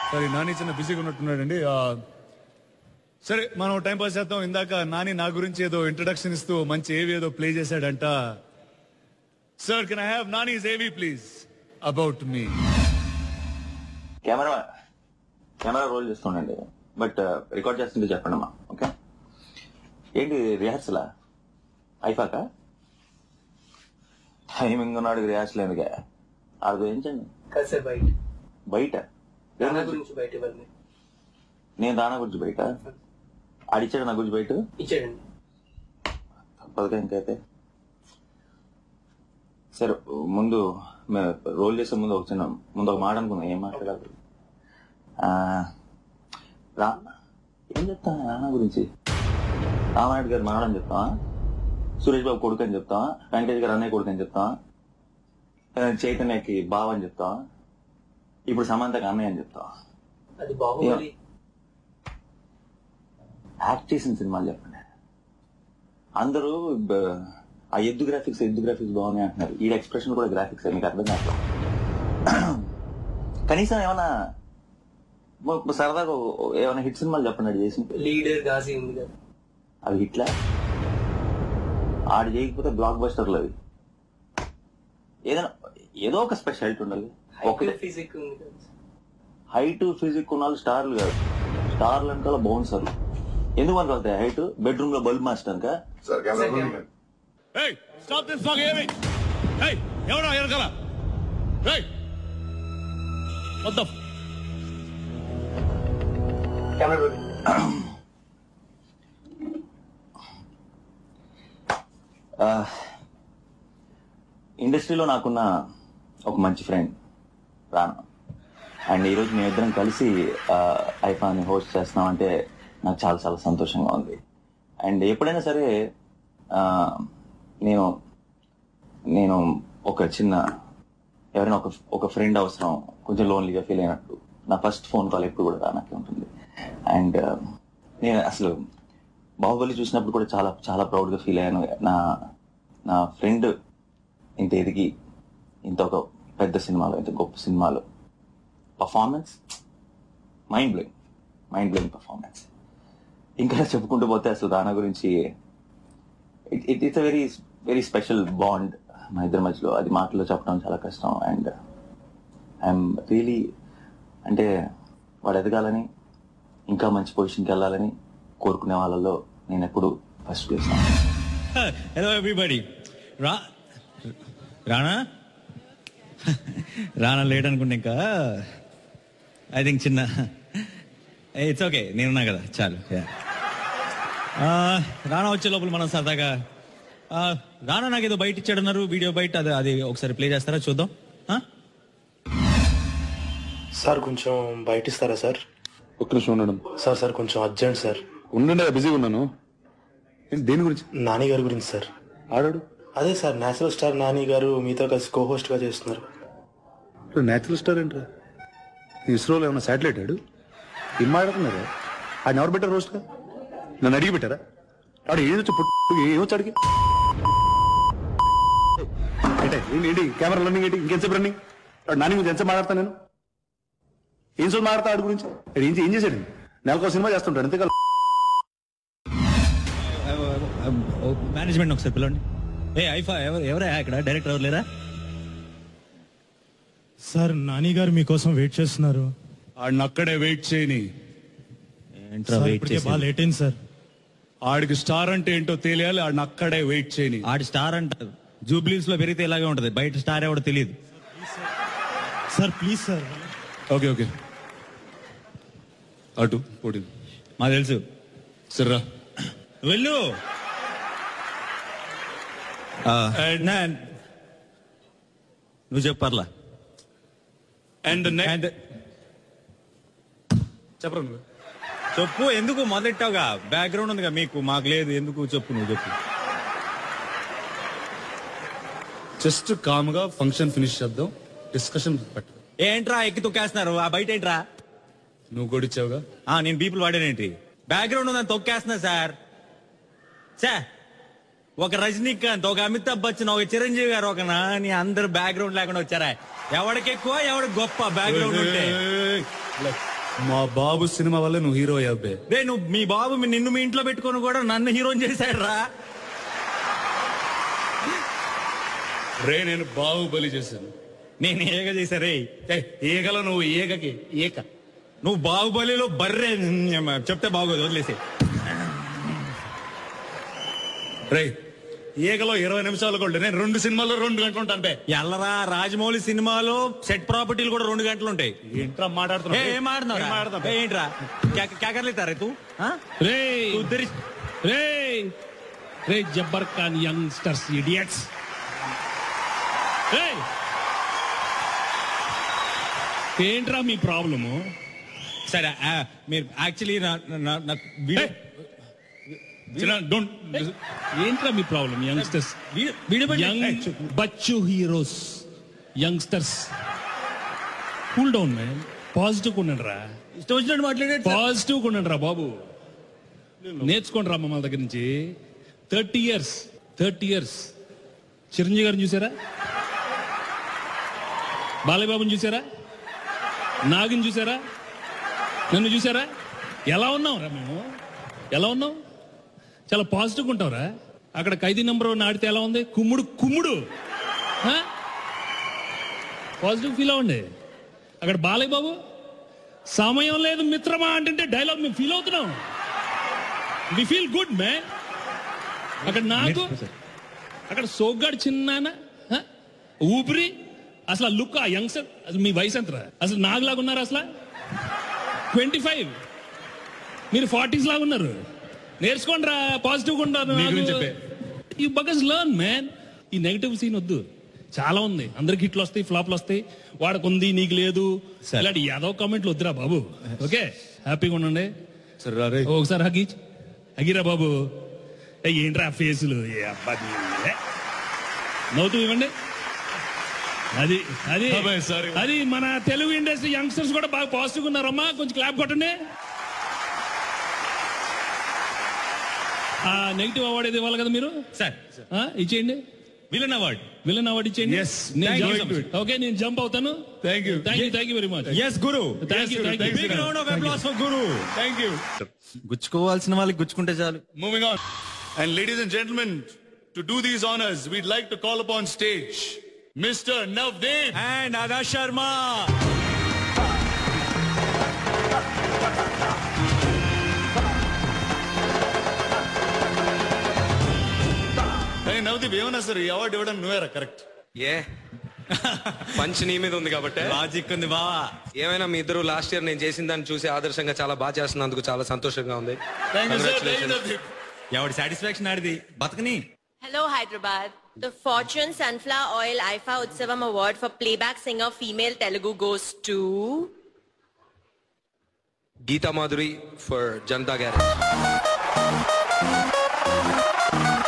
సరే నాని చిన్న బిజీగా ఉన్నట్టున్నాడండి ఆ, సరే మనం టైం పాస్ చేద్దాం ఇందాక నాని నా గురించి ఏదో ఇంట్రడక్షన్ ఇస్తూ మంచి ఏవి ఏదో ప్లే చేశాడంట సార్ కెన్ ఐ హ్యావ్ నానీస్ ఏవి please about me camera camera roll చేస్తుండండి బట్ రికార్డ్ చేస్తుంటే చెప్పండి అమ్మా ఓకే ఏంటి రిహార్సలా అయిపోక టైమింగ్ ఉన్నాడు రిహార్సల్ ఎందుకే అది గురించండి కాసేపు బయట బయట దాని గురించి బయట ఇవ్వండి నేను దానా గురించి బయట ఆడిచ్చాడు నా గురించి బయట ఇచ్చాడండి తప్పదుగా ఇంకైతే సరే ముందు మే- రోల్ చేసే ముందు ఒక చిన్న ముందు ఒక మాట అనుకున్నా ఏం మాట్లాడాలి ఆ, రా ఏం చెప్తా నాన్న గురించి రామానాయుడు గారు మనవడని చెప్తావా సురేష్ బాబు కొడుకు అని చెప్తావా వెంకటేష్ గారు అన్నయ్య కొడుకు అని చెప్తావా ఆ, చైతన్యకి బావ అని చెప్తావా ఇప్పుడు సమంతకి అన్నయ్య అని చెప్తావా అది బాహుబలి యాక్ట్ చేసిన సినిమాలు చెప్పండి అందరూ బ- ఆ ఎద్దు గ్రాఫిక్స్ ఎద్దు గ్రాఫిక్స్ బాగున్నాయి అంటున్నారు ఈ ఎక్స్ప్రెషన్ కూడా గ్రాఫిక్స్ మీకు అర్థం కాదు కనీసం ఏమైనా ఓ- సరదాగా ఓ- ఏమైనా హిట్ సినిమాలు చెప్పండి ఆడు చేసి లీడర్ గాజీ ఉంది కదా అవి హిట్లా ఆడు చేయకపోతే బ్లాక్ బస్టర్లు అవి ఏదైనా ఏదో ఒక స్పెషాలిటీ ఉండాలి ఒకటే హైపర్ ఫిజిక్ ఉంది కదా హైట్ ఫిజిక్ ఉన్న వాళ్ళు స్టార్లు కాదు స్టార్లు వెనకాల బౌన్సర్లు ఎందుకు మనకు అవుతాయి హైట్ బెడ్రూమ్ లో బల్బ్ మాస్టర్ ఇంకా సార్ కెమెరా రోలింగ్ అండి. Hey, stop this fucking heavy! Hey, ఎవరా ఎరగల Hey! What the f- camera rolling ఆ, ఇండస్ట్రీలో నాకున్న ఒక మంచి ఫ్రెండ్ రానా అండ్ ఈరోజు మేమిద్దరం కలిసి ఆ, ఐఫాన్ని హోస్ట్ చేస్తున్నామంటే నాకు చాలా చాలా సంతోషంగా ఉంది అండ్ ఎప్పుడైనా సరే ఆ, నేను నేను ఒక చిన్న ఎవరైనా ఒక ఒక ఫ్రెండ్ అవసరం కొంచెం లోన్లీగా ఫీల్ అయినట్టు నా ఫస్ట్ ఫోన్ కాల్ ఎప్పుడు కూడా రానాకే ఉంటుంది అండ్ నేను అసలు బాహుబలి చూసినప్పుడు కూడా చాలా చాలా ప్రౌడ్గా ఫీల్ అయ్యాను నా నా ఫ్రెండ్ ఇంత ఎదిగి ఇంత ఒక పెద్ద సినిమాలో ఇంత గొప్ప సినిమాలో performance mind blowing mind blowing performance ఇంకా చెప్పుకుంటూ పోతే అసలు దాని గురించి it it's uh very very special bond మా ఇద్దరి మధ్యలో అది మాటలో చెప్పడం చాలా కష్టం అండ్ ఐఎమ్ రియలీ అంటే వాడు ఎదగాలని ఇంకా మంచి పొజిషన్కి వెళ్ళాలని కోరుకునే వాళ్ళలో నేను ఎప్పుడు ఫస్ట్ ప్లేస్ హలో ఎవ్రీబడి రా రానా రానా లేట్ అనుకుంటే ఇంకా ఐ థింక్ చిన్న ఇట్స్ ఓకే నేనున్నా కదా చాలు Yeah. ఆ, రానా వచ్చే లోపల మనం సరదాగా ఆ, రానా నాకు ఏదో బయట ఇచ్చాడన్నారు వీడియో బయట అది అది ఒకసారి ప్లే చేస్తారా చూద్దాం ఆ? సార్ కొంచెం బయట ఇస్తారా సార్ ఒక్క నిమిషం ఉండడం సార్ సార్ కొంచెం అర్జెంట్ సార్ ఉండండి బిజీగా ఉన్నాను ఏంటి దేని గురించి నాని గారి గురించి సార్ ఆడాడు అదే సార్ నేచురల్ స్టార్ నాని గారు మీతో కలిసి కో హోస్ట్ గా చేస్తున్నారు నేచురల్ స్టార్ ఏంట్రా ఇస్రోలో ఏమైనా శాటిలైట్ ఆడు ఏం మాట్లాడుతున్నారా ఆయన ఎవరు పెట్టారు రోస్ట్గా నన్ను అడిగి పెట్టారా ఆడు ఏది వచ్చి పుట్టు ఏమొచ్చి అడిగి ఏంటి ఏంటి ఏంటి కెమెరా రన్నింగ్ ఏంటి ఇంకెంతసేపు రన్నింగ్ ఆడు నాని గురించి ఎంతసేపు మాట్లాడతాను నేను ఏం సో మాట్లాడతా ఆడి గురించి ఆడు ఏం ఏం చేశాడు నెలకు సినిమా చేస్తుంటాడు అంతేకాదు మేనేజ్మెంట్ ఒకసారి పిలవండి ఏ ఐఫా ఎవరు ఎవరా ఇక్కడ డైరెక్టర్ ఎవరు లేరా సార్ నాని గారు మీకోసం వెయిట్ చేస్తున్నారు ఆడిని అక్కడే వెయిట్ చేయని ఏంట్రా సార్, వెయిట్ ఇప్పటికే చేసి బాగా లేట్ అయింది సార్ ఆడికి స్టార్ అంటే ఏంటో తెలియాలి ఆడిని అక్కడే వెయిట్ చేయని ఆడి స్టార్ అంటారు జూబ్లీస్ లో పెరిగితే ఇలాగే ఉంటది బయట స్టార్ ఎవడో తెలియదు sir please sir okay okay అటు పొడి మాకు తెలుసు సర్రా వెళ్ళు ఆ, నా- నువ్వు చెప్పర్లా అండ్ And- చెప్పరా నువ్వు చెప్పు ఎందుకు మొదలెట్టావుగా బ్యాక్గ్రౌండ్ ఉందిగా మీకు మాకు లేదు ఎందుకు చెప్పు నువ్వు చెప్పు జస్ట్ కామ్ గా ఫంక్షన్ ఫినిష్ చేద్దాం డిస్కషన్ పెట్టు ఏంట్రా ఎక్కి తొక్కేస్తున్నారు ఆ బయట ఏంట్రా నువ్వు గొడిచావుగా ఆ నేను బీపుల్ వాడానేంటి బ్యాక్గ్రౌండ్ ఉందని తొక్కేస్తున్నా సార్ సార్ ఒక రజనీకాంత్ ఒక అమితాబ్ బచ్చన్ ఒక చిరంజీవి గారు ఒక నాని అందరు బ్యాక్గ్రౌండ్ లేకుండా వచ్చారా ఎవడికి ఎక్కువ ఎవడికి గొప్ప బ్యాక్గ్రౌండ్ ఉంటే ఏయ్, మా బాబు సినిమా వల్ల నువ్వు హీరో అయ్యాబే రే నువ్వు మీ బాబు మీ- నిన్ను మీ ఇంట్లో పెట్టుకొని కూడా నన్ను హీరోని చేశాడు రా రే నేను బాహుబలి చేశాను నేను ఏగ చేశా రే ఏయ్, ఈగలో నువ్వు ఈగకి ఈక నువ్వు బాహుబలిలో బర్రే ఉమ్, చెప్తే బాగోదు వదిలేసి రే ఈగలో ఇరవై నిమిషాలు కూడా నేను రెండు సినిమాల్లో రెండు గంటలు ఉంటాను బే ఎల్లరా రాజమౌళి సినిమాలో సెట్ ప్రాపర్టీలు కూడా రెండు గంటలు ఉంటాయి ఏంట్రా ఏ, మాట్లాడుతున్నావు ఏం ఆడుతున్నావురా? ఏం ఆడుతున్నావు? ఏ, ఏంట్రా క్యా- క్యా కర్ లేతా రే తూ ఆ? రే తూ తెరి- రే రే జబ్బర్ ఖాన్ యంగ్స్టర్స్ ఇడియట్స్ రే ఏంట్రా మీ ప్రాబ్లము సరే ఆ, మీరు యాక్చువల్లీ నాకు వీడియో చిన్న, don't ఏంట్రా మీ ప్రాబ్లం యంగ్స్టర్స్ వీడియో- వీడియో పెట్టి- యంగ్ ఏయ్, చూ- బచ్చు heroes youngsters cool down man positive ఉండండి రా ఇష్టం వచ్చినట్టు మాట్లాడాడు సార్. పాజిటివ్ ఉండండి రా బాబు నేర్చుకోండి రా మమ్మల్ని దగ్గర నుంచి thirty years thirty years Chiranjeevi గారిని చూసారా బాలయ్య బాబుని చూసారా నాగిని చూసారా నన్ను చూసారా ఎలా ఉన్నాం రా మేము ఎలా ఉన్నాం చాలా పాజిటివ్గా ఉంటావురా అక్కడ ఖైదీ నెంబర్ వన్ ఆడితే ఎలా ఉంది కుమ్ముడు కుమ్ముడు పాజిటివ్ ఫీల్ అవ్వండి అక్కడ బాలయ్య బాబు సమయం లేదు మిత్రమా అంటే డైలాగ్ మేము ఫీల్ అవుతున్నాం వి ఫీల్ గుడ్ మే అక్కడ నాకు అక్కడ సోగ్గాడు చిన్నాన హ? ఊపిరి అసలు ఆ లుక్ ఆ యంగ్స్టర్ అసలు మీ వయసు ఎంతరా అసలు నాగులాగా ఉన్నారు అసలు ట్వంటీ ఫైవ్ మీరు ఫార్టీస్ లాగా ఉన్నారు నేర్చుకోండి రా పాజిటివ్గా ఉంటారు నీ గురించి చెప్పే. ఈ బగస్ లర్న్ మ్యాన్ ఈ నెగటివ్ సీన్ వద్దు చాలా ఉంది అందరికి హిట్లు వస్తాయి ఫ్లాప్లు వస్తాయి వాడికి ఉంది నీకు లేదు Sir. ఇలాంటి యాదవ్ కామెంట్లు వద్దురా బాబు ఓకే హ్యాపీగా ఉండండి సరే రా రే ఒకసారి హగి హగిరా బాబు ఏ, ఏంట్రా ఆ ఫేసులు ఏ అబ్బా నీ- ఏ. నవ్వుతూ ఇవ్వండి అది అది అబ్బాయి, sorry. అది మన తెలుగు ఇండస్ట్రీ యంగ్స్టర్స్ కూడా బాగా పాజిటివ్ ఉన్నారమ్మా కొంచెం క్లాప్ కొట్టండి ఆ నెగిటివ్ అవార్డు ఏది ఇవ్వాలి కదా మీరు సార్ ఆ, ఇచ్చేయండి విలన్ అవార్డ్ విలన్ అవార్డు ఇచ్చేయండి Yes. నేను Thank you jump- so much. Okay నేను జంప్ అవుతాను thank you thank you thank you very much yes Guru thank you thank you big round of applause for Guru thank you గుచ్చుకోవాల్సిన వాళ్ళకి గుచ్చుకుంటే చాలు Moving on. And ladies and gentlemen, to do these honors, we'd like to call upon stage Mr. Navdev. And Adah Sharma Hey, Navdeep, ఏమన్నా sir ఈ award ఇవ్వడం నువ్వేరా correct ఏ punch నీ మీద ఉంది కాబట్టి లాజిక్ ఉంది బావా ఏమైనా మీ ఇద్దరు లాస్ట్ ఇయర్ నేను చేసిన దాన్ని చూసి ఆదర్శంగా చాలా బాగా చేస్తున్నందుకు చాలా సంతోషంగా ఉంది thank you sir thank you Congratulations. Navdeep ఎవడి సాటిస్ఫాక్షన్ ఆడిది బతకని Hello, Hyderabad. The Fortune Sunflower Oil IFA Utsavam Award for Playback Singer Female Telugu goes to. Geetha Madhuri for Janatha garage